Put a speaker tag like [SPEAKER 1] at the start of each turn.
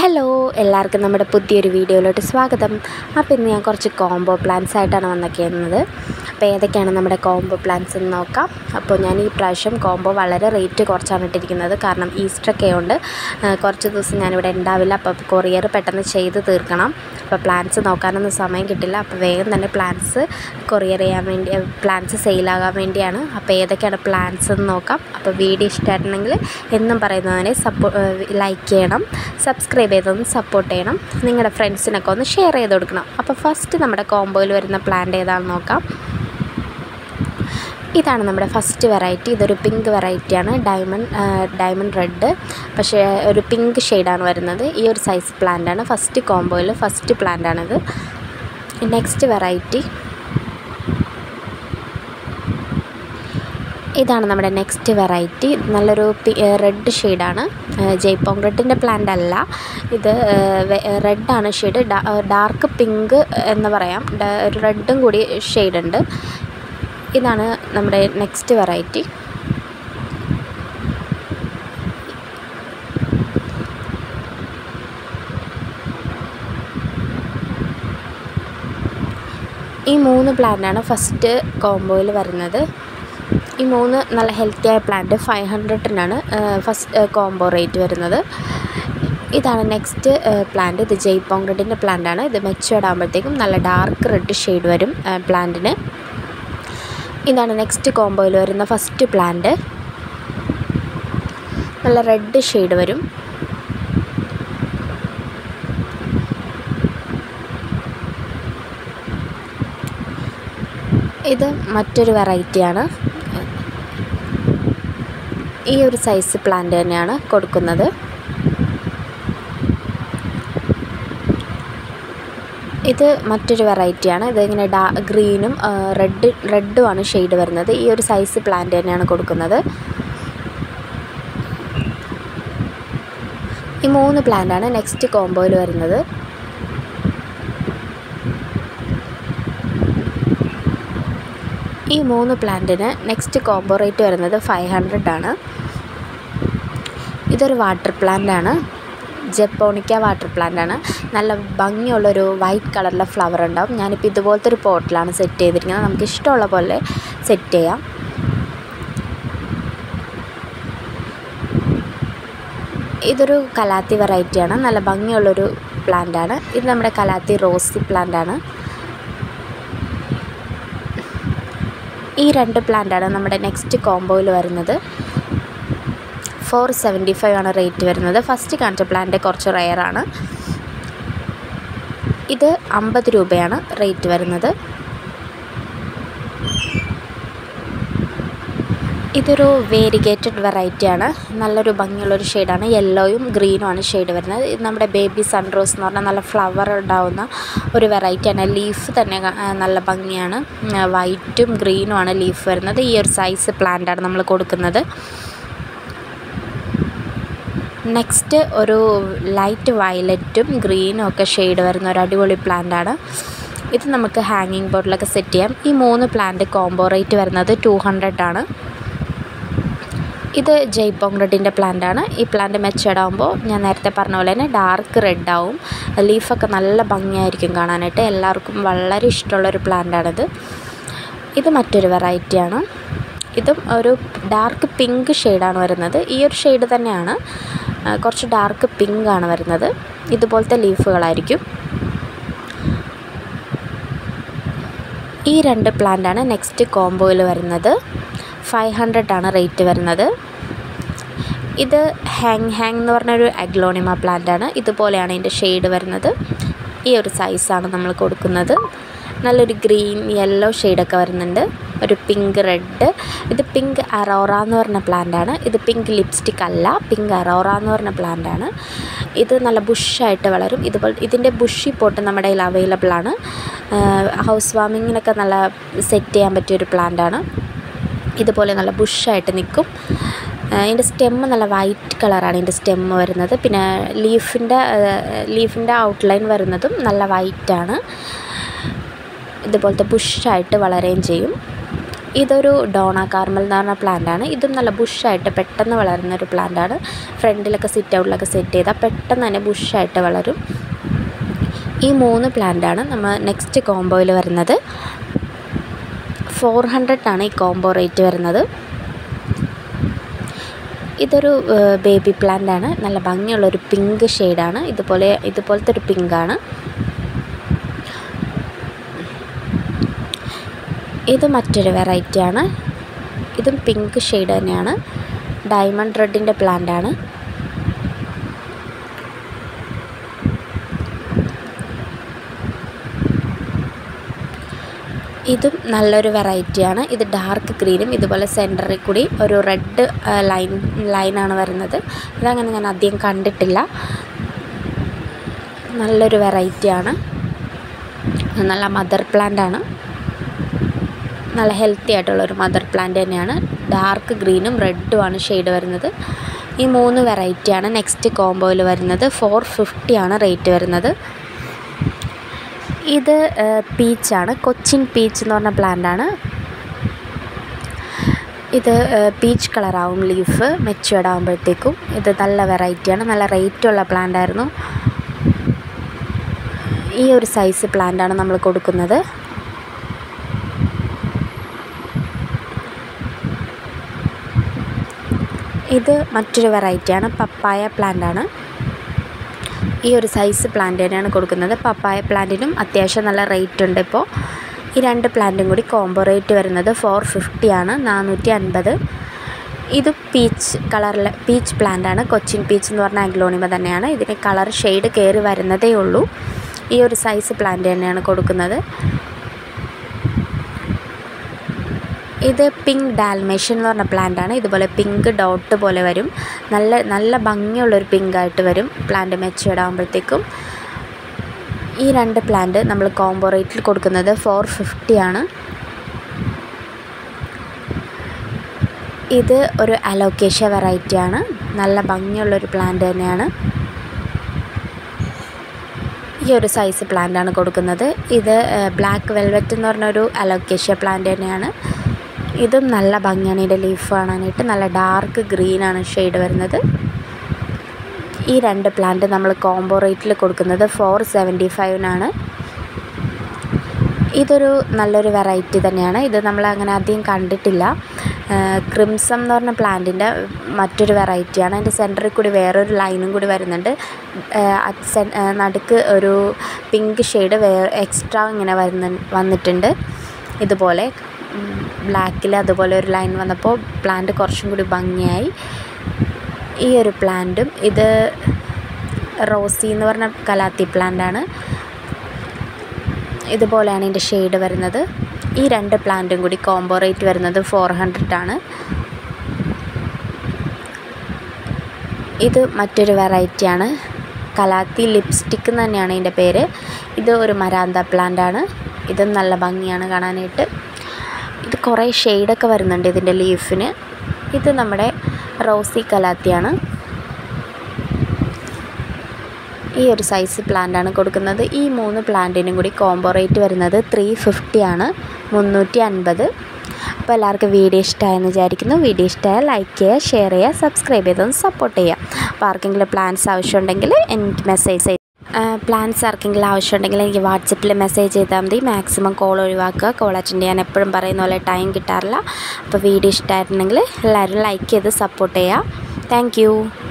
[SPEAKER 1] hello എല്ലാവർക്കും നമ്മുടെ പുതിയൊരു വീഡിയോയിലോട്ട് സ്വാഗതം അപ്പോൾ ഇന്ന് ഞാൻ കുറച്ച് കോംബോ പ്ലാൻസ് ആയിട്ടാണ് വന്നേക്കുന്നത് അപ്പോൾ ഏതൊക്കെയാണ് നമ്മുടെ കോംബോ പ്ലാൻസ് എന്ന് നോക്കാം അപ്പോൾ ഞാൻ ഈ പ്രാവശ്യം കോംബോ വളരെ റേറ്റ് കുറച്ചാണ് ഇട്ടിരിക്കുന്നത് കാരണം ഈസ്റ്റർ ഒക്കെ ഉണ്ട് ആ, കുറച്ച് ദിവസം ഞാനിവിടെ ഉണ്ടാവില്ല അപ്പോൾ കൊറിയർ പെട്ടെന്ന് ചെയ്ത് തീർക്കണം അപ്പോൾ പ്ലാൻസ് നോക്കാനൊന്നും സമയം കിട്ടില്ല അപ്പോൾ വേഗം തന്നെ പ്ലാൻസ് കൊറിയർ ചെയ്യാൻ വേണ്ടി പ്ലാൻസ് സെയിലാകാൻ വേണ്ടിയാണ് അപ്പോൾ ഏതൊക്കെയാണ് പ്ലാൻസ് എന്ന് നോക്കാം അപ്പോൾ വീഡിയോ ഇഷ്ടമായിട്ടുണ്ടെങ്കിൽ എന്നും പറയുന്നതിനെ സപ്പോ ലൈക്ക് ചെയ്യണം സബ്സ്ക്രൈബ് ചെയ്തൊന്ന് സപ്പോർട്ട് ചെയ്യണം നിങ്ങളുടെ ഫ്രണ്ട്സിനൊക്കെ ഒന്ന് ഷെയർ ചെയ്ത് കൊടുക്കണം അപ്പോൾ ഫസ്റ്റ് നമ്മുടെ കോംബോയിൽ വരുന്ന പ്ലാന്റ് ഏതാണെന്ന് നോക്കാം ഇതാണ് നമ്മുടെ ഫസ്റ്റ് വെറൈറ്റി ഇതൊരു പിങ്ക് വെറൈറ്റിയാണ് ഡയമണ്ട് ഡയമണ്ട് റെഡ് പക്ഷേ ഒരു പിങ്ക് ഷെയ്ഡാണ് വരുന്നത് ഈ ഒരു സൈസ് പ്ലാന്റാണ് ഫസ്റ്റ് കോംബോയിൽ ഫസ്റ്റ് പ്ലാന്റാണിത് നെക്സ്റ്റ് വെറൈറ്റി ഇതാണ് നമ്മുടെ നെക്സ്റ്റ് വെറൈറ്റി നല്ലൊരു റെഡ് ഷെയ്ഡാണ് ജയ്പോങ് റെഡിൻ്റെ പ്ലാന്റ് അല്ല ഇത് റെഡാണ് ഷെയ്ഡ് ഡാർക്ക് പിങ്ക് എന്ന് പറയാം ഡ- ഒരു റെഡും കൂടി ഷെയ്ഡ് ഉണ്ട് ഇതാണ് നമ്മുടെ നെക്സ്റ്റ് വെറൈറ്റി ഈ മൂന്ന് പ്ലാന്റാണ് ഫസ്റ്റ് കോംബോയിൽ വരുന്നത് ഈ മൂന്ന് നല്ല ഹെൽത്തി ആയ പ്ലാന്റ് ഫൈവ് ഹൺഡ്രഡിനാണ് ഫസ്റ്റ് കോംബോ റേറ്റ് വരുന്നത് ഇതാണ് നെക്സ്റ്റ് പ്ലാന്റ് ഇത് ജയ്പോങ് റെഡിൻ്റെ പ്ലാന്റാണ് ഇത് മെച്ചുവേർഡ് ആകുമ്പോഴത്തേക്കും നല്ല ഡാർക്ക് റെഡ് ഷെയ്ഡ് വരും പ്ലാന്റിന് ഇതാണ് നെക്സ്റ്റ് കോംബോയിൽ വരുന്ന ഫസ്റ്റ് പ്ലാന്റ് നല്ല റെഡ് ഷെയ്ഡ് വരും ഇത് മറ്റൊരു വെറൈറ്റിയാണ് ഈ ഒരു സൈസ് പ്ലാന്റ് തന്നെയാണ് കൊടുക്കുന്നത് ഇത് മറ്റൊരു വെറൈറ്റിയാണ് ഇതിങ്ങനെ ഡാ ഗ്രീനും റെഡ് റെഡുമാണ് ഷെയ്ഡ് വരുന്നത് ഈ ഒരു സൈസ് പ്ലാന്റ് തന്നെയാണ് കൊടുക്കുന്നത് ഈ മൂന്ന് പ്ലാന്റാണ് നെക്സ്റ്റ് കോംബോയിൽ വരുന്നത് ഈ മൂന്ന് പ്ലാന്റിന് നെക്സ്റ്റ് കോംബോ റേറ്റ് വരുന്നത് ഫൈവ് ഹൺഡ്രഡ് ആണ് ഇതൊരു വാട്ടർ പ്ലാന്റ് ആണ് ജപ്പോണിക്ക വാട്ടർ പ്ലാന്റ് ആണ് നല്ല ഭംഗിയുള്ളൊരു വൈറ്റ് കളറിലെ ഫ്ലവർ ഉണ്ടാവും ഞാനിപ്പോൾ ഇതുപോലത്തെ ഒരു പോട്ടിലാണ് സെറ്റ് ചെയ്തിരിക്കുന്നത് നമുക്ക് ഇഷ്ടമുള്ള പോലെ സെറ്റ് ചെയ്യാം ഇതൊരു കലാത്തി വെറൈറ്റിയാണ് നല്ല ഭംഗിയുള്ളൊരു പ്ലാന്റ് ആണ് ഇത് നമ്മുടെ കലാത്തി റോസി പ്ലാന്റ് ആണ് ഈ രണ്ട് പ്ലാന്റാണ് നമ്മുടെ നെക്സ്റ്റ് കോംബോയിൽ വരുന്നത് ഫോർ സെവൻറ്റി ഫൈവ് ആണ് റേറ്റ് വരുന്നത് ഫസ്റ്റ് കാണിച്ച പ്ലാന്റ് കുറച്ച് റെയറാണ് ഇത് അമ്പത് രൂപയാണ് റേറ്റ് വരുന്നത് ഇതൊരു വേരിഗേറ്റഡ് വെറൈറ്റിയാണ് നല്ലൊരു ഭംഗിയുള്ളൊരു ഷെയ്ഡാണ് യെല്ലോയും ഗ്രീനും ആണ് ഷെയ്ഡ് വരുന്നത് ഇത് നമ്മുടെ ബേബി സൺറോസ് എന്ന് പറഞ്ഞാൽ നല്ല ഫ്ലവർ ഉണ്ടാവുന്ന ഒരു വെറൈറ്റിയാണ് ലീഫ് തന്നെ കാ- ആ, നല്ല ഭംഗിയാണ് വൈറ്റും ഗ്രീനും ആണ് ലീഫ് വരുന്നത് ഈ ഒരു സൈസ് പ്ലാന്റാണ് നമ്മൾ കൊടുക്കുന്നത് നെക്സ്റ്റ് ഒരു ലൈറ്റ് വയലറ്റും ഗ്രീനും ഒക്കെ ഷെയ്ഡ് വരുന്ന ഒരു അടിപൊളി പ്ലാന്റാണ് ഇത് നമുക്ക് ഹാങ്ങിങ് ബോർഡിലൊക്കെ സെറ്റ് ചെയ്യാം ഈ മൂന്ന് പ്ലാന്റ് കോംബോ റേറ്റ് വരുന്നത് ടു ഹൺഡ്രഡ് ആണ് ഇത് ജയ്പോങ് റെഡിൻ്റെ പ്ലാന്റ് ആണ് ഈ പ്ലാന്റ് മെച്ചേർഡ് ആകുമ്പോൾ ഞാൻ നേരത്തെ പറഞ്ഞ പോലെ തന്നെ ഡാർക്ക് റെഡ് ആവും ലീഫൊക്കെ നല്ല ഭംഗിയായിരിക്കും കാണാനായിട്ട് എല്ലാവർക്കും വളരെ ഇഷ്ടമുള്ളൊരു പ്ലാന്റാണിത് ഇത് മറ്റൊരു വെറൈറ്റിയാണ് ഇതും ഒരു ഡാർക്ക് പിങ്ക് ഷെയ്ഡാണ് വരുന്നത് ഈ ഒരു ഷെയ്ഡ് തന്നെയാണ് ആ, കുറച്ച് ഡാർക്ക് പിങ്ക് ആണ് വരുന്നത് ഇതുപോലത്തെ ലീഫുകളായിരിക്കും ഈ രണ്ട് പ്ലാന്റാണ് നെക്സ്റ്റ് കോംബോയിൽ വരുന്നത് ഫൈവ് ഹൺഡ്രഡ് ആണ് റേറ്റ് വരുന്നത് ഇത് ഹാങ് ഹാങ് എന്ന് പറഞ്ഞൊരു അഗ്ലോണിമ പ്ലാന്റ് ആണ് ഇതുപോലെയാണ് ഇതിൻ്റെ ഷെയ്ഡ് വരുന്നത് ഈ ഒരു സൈസാണ് നമ്മൾ കൊടുക്കുന്നത് നല്ലൊരു ഗ്രീൻ യെല്ലോ ഷെയ്ഡൊക്കെ വരുന്നുണ്ട് ഒരു പിങ്ക് റെഡ് ഇത് പിങ്ക് അറോറ എന്ന് പറഞ്ഞ പ്ലാന്റ് ആണ് ഇത് പിങ്ക് ലിപ്സ്റ്റിക് അല്ല പിങ്ക് അറോറ എന്ന് പറഞ്ഞ പ്ലാന്റ് ആണ് ഇത് നല്ല ബുഷായിട്ട് വളരും ഇതുപോലെ ഇതിൻ്റെ ബുഷി പോട്ട് നമ്മുടെ കയ്യിൽ അവൈലബിൾ ആണ് ഹൗസ് വാമിങ്ങിനൊക്കെ നല്ല സെറ്റ് ചെയ്യാൻ പറ്റിയൊരു പ്ലാന്റ് ആണ് ഇതുപോലെ നല്ല ബുഷായിട്ട് നിൽക്കും ഇതിൻ്റെ സ്റ്റെമ്മ് നല്ല വൈറ്റ് കളറാണ് ഇതിൻ്റെ സ്റ്റെമ്മ് വരുന്നത് പിന്നെ ലീഫിൻ്റെ ലീഫിൻ്റെ ഔട്ട്ലൈൻ വരുന്നതും നല്ല വൈറ്റാണ് ഇതുപോലത്തെ ബുഷായിട്ട് വളരുകയും ചെയ്യും ഇതൊരു ഡോണ കാർമൽ എന്ന് പറഞ്ഞ പ്ലാന്റാണ് ഇതും നല്ല ബുഷായിട്ട് പെട്ടെന്ന് വളരുന്ന ഒരു പ്ലാന്റാണ് ഫ്രണ്ടിലൊക്കെ സിറ്റ് ഔട്ടിലൊക്കെ സെറ്റ് ചെയ്താൽ പെട്ടെന്ന് തന്നെ ബുഷായിട്ട് വളരും ഈ മൂന്ന് പ്ലാന്റാണ് നമ്മൾ നെക്സ്റ്റ് കോംബോയിൽ വരുന്നത് ഫോർ ഹൺഡ്രഡ് ആണ് ഈ കോംബോ റേറ്റ് വരുന്നത് ഇതൊരു ബേബി പ്ലാന്റ് ആണ് നല്ല ഭംഗിയുള്ളൊരു പിങ്ക് ഷെയ്ഡാണ് ഇതുപോലെ ഇതുപോലത്തെ ഒരു പിങ്കാണ് ഇത് മറ്റൊരു വെറൈറ്റിയാണ് ഇതും പിങ്ക് ഷെയ്ഡ് തന്നെയാണ് ഡയമണ്ട് റെഡിൻ്റെ പ്ലാന്റ് ആണ് ഇതും നല്ലൊരു വെറൈറ്റിയാണ് ഇത് ഡാർക്ക് ഗ്രീനും ഇതുപോലെ സെൻറ്ററിൽ കൂടി ഒരു റെഡ് ലൈൻ ലൈനാണ് വരുന്നത് ഇതങ്ങനെ ഞാൻ അധികം കണ്ടിട്ടില്ല നല്ലൊരു വെറൈറ്റിയാണ് നല്ല മദർ പ്ലാന്റ് ആണ് നല്ല ഹെൽത്തി ആയിട്ടുള്ളൊരു മദർ പ്ലാന്റ് തന്നെയാണ് ഡാർക്ക് ഗ്രീനും റെഡുമാണ് ഷെയ്ഡ് വരുന്നത് ഈ മൂന്ന് വെറൈറ്റിയാണ് നെക്സ്റ്റ് കോംബോയിൽ വരുന്നത് ഫോർ ഫിഫ്റ്റിയാണ് റേറ്റ് വരുന്നത് ഇത് പീച്ചാണ് കൊച്ചിൻ പീച്ച് എന്ന് പറഞ്ഞ പ്ലാന്റാണ് ഇത് പീച്ച് കളറാവും ലീഫ് മെച്ചുവേർഡ് ആകുമ്പോഴത്തേക്കും ഇത് നല്ല വെറൈറ്റിയാണ് നല്ല റേറ്റുള്ള പ്ലാന്റ് ആയിരുന്നു ഈ ഒരു സൈസ് പ്ലാന്റാണ് നമ്മൾ കൊടുക്കുന്നത് ഇത് മറ്റൊരു വെറൈറ്റിയാണ് പപ്പായ പ്ലാന്റാണ് ഈ ഒരു സൈസ് പ്ലാന്റ് തന്നെയാണ് കൊടുക്കുന്നത് പപ്പായ പ്ലാന്റിനും അത്യാവശ്യം നല്ല റേറ്റ് ഉണ്ട് ഇപ്പോൾ ഈ രണ്ട് പ്ലാന്റും കൂടി കോംബോ റേറ്റ് വരുന്നത് ഫോർ ഫിഫ്റ്റി ആണ് നാനൂറ്റി അൻപത് ഇത് പീച്ച് കളറിൽ പീച്ച് പ്ലാന്റ് ആണ് കൊച്ചിൻ പീച്ച് എന്ന് പറഞ്ഞ അഗ്ലോണിമ തന്നെയാണ് ഇതിന് കളർ ഷെയ്ഡ് കയറി വരുന്നതേ ഉള്ളൂ ഈ ഒരു സൈസ് പ്ലാന്റ് തന്നെയാണ് കൊടുക്കുന്നത് ഇത് പിങ്ക് ഡാൽമേഷൻ എന്ന് പറഞ്ഞ പ്ലാന്റ് ആണ് ഇതുപോലെ പിങ്ക് ഡോട്ട് പോലെ വരും നല്ല നല്ല ഭംഗിയുള്ളൊരു പിങ്ക് ആയിട്ട് വരും പ്ലാന്റ് മെച്ചുവേർഡ് ആകുമ്പോഴത്തേക്കും ഈ രണ്ട് പ്ലാന്റ് നമ്മൾ കോംബോ റേറ്റിൽ കൊടുക്കുന്നത് ഫോർ ഫിഫ്റ്റി ആണ് ഇത് ഒരു അലോക്കേഷ്യ വെറൈറ്റി ആണ് നല്ല ഭംഗിയുള്ളൊരു പ്ലാന്റ് തന്നെയാണ് ഈ ഒരു സൈസ് പ്ലാന്റ് ആണ് കൊടുക്കുന്നത് ഇത് ബ്ലാക്ക് വെൽവെറ്റ് എന്ന് പറഞ്ഞൊരു അലോക്കേഷ്യ പ്ലാന്റ് തന്നെയാണ് ഇതും നല്ല ഭംഗിയാണ് ഇതിൻ്റെ ലീഫ് കാണാനായിട്ട് നല്ല ഡാർക്ക് ഗ്രീനാണ് ഷെയ്ഡ് വരുന്നത് ഈ രണ്ട് പ്ലാന്റ് നമ്മൾ കോംബോ റേറ്റിൽ കൊടുക്കുന്നത് ഫോർ സെവൻറ്റി ഫൈവിനാണ് ഇതൊരു നല്ലൊരു വെറൈറ്റി തന്നെയാണ് ഇത് നമ്മൾ അങ്ങനെ അധികം കണ്ടിട്ടില്ല ക്രിംസം എന്ന് പറഞ്ഞ പ്ലാന്റിൻ്റെ മറ്റൊരു വെറൈറ്റിയാണ് അതിൻ്റെ സെൻറ്ററിൽ കൂടി വേറൊരു ലൈനും കൂടി വരുന്നുണ്ട് നടുക്ക് ഒരു പിങ്ക് ഷെയ്ഡ് വേറെ എക്സ്ട്രാ ഇങ്ങനെ വരുന്ന വന്നിട്ടുണ്ട് ഇതുപോലെ ബ്ലാക്കിൽ അതുപോലെ ഒരു ലൈൻ വന്നപ്പോൾ പ്ലാന്റ് കുറച്ചും കൂടി ഭംഗിയായി ഈ ഒരു പ്ലാന്റും ഇത് റോസി എന്ന് പറഞ്ഞ കലാത്തി പ്ലാന്റാണ് ഇതുപോലെയാണ് ഇതിൻ്റെ ഷെയ്ഡ് വരുന്നത് ഈ രണ്ട് പ്ലാന്റും കൂടി കോംബോ റേറ്റ് വരുന്നത് ഫോർ ഹൺഡ്രഡ് ആണ് ഇത് മറ്റൊരു വെറൈറ്റിയാണ് കലാത്തി ലിപ്സ്റ്റിക്ക് എന്ന് തന്നെയാണ് ഇതിൻ്റെ പേര് ഇത് ഒരു മരാന്ത പ്ലാന്റ് ആണ് ഇതും നല്ല ഭംഗിയാണ് കാണാനായിട്ട് ഇത് കുറേ ഷെയ്ഡൊക്കെ വരുന്നുണ്ട് ഇതിൻ്റെ ലീഫിന് ഇത് നമ്മുടെ റോസി കലാത്തിയാണ് ഈ ഒരു സൈസ് പ്ലാന്റാണ് കൊടുക്കുന്നത് ഈ മൂന്ന് പ്ലാന്റിനും കൂടി കോംബോ റേറ്റ് വരുന്നത് ത്രീ ഫിഫ്റ്റി ആണ് മുന്നൂറ്റി അൻപത് അപ്പോൾ എല്ലാവർക്കും വീഡിയോ ഇഷ്ടമായെന്ന് വിചാരിക്കുന്നു വീഡിയോ ഇഷ്ടമായാൽ ലൈക്ക് ചെയ്യുക ഷെയർ ചെയ്യുക സബ്സ്ക്രൈബ് ചെയ്തൊന്ന് സപ്പോർട്ട് ചെയ്യുക അപ്പോൾ ആർക്കെങ്കിലും പ്ലാൻസ് ആവശ്യമുണ്ടെങ്കിൽ എനിക്ക് മെസ്സേജ് പ്ലാൻസ് ആർക്കെങ്കിലും ആവശ്യമുണ്ടെങ്കിൽ എനിക്ക് വാട്സപ്പിൽ മെസ്സേജ് ചെയ്താൽ മതി മാക്സിമം കോൾ ഒഴിവാക്കുക കോൾ അറ്റൻഡ് ചെയ്യാൻ എപ്പോഴും പറയുന്ന പോലെ ടൈം കിട്ടാറില്ല അപ്പോൾ വീഡിയോ ഇഷ്ടമായിട്ടുണ്ടെങ്കിൽ എല്ലാവരും ലൈക്ക് ചെയ്ത് സപ്പോർട്ട് ചെയ്യുക താങ്ക്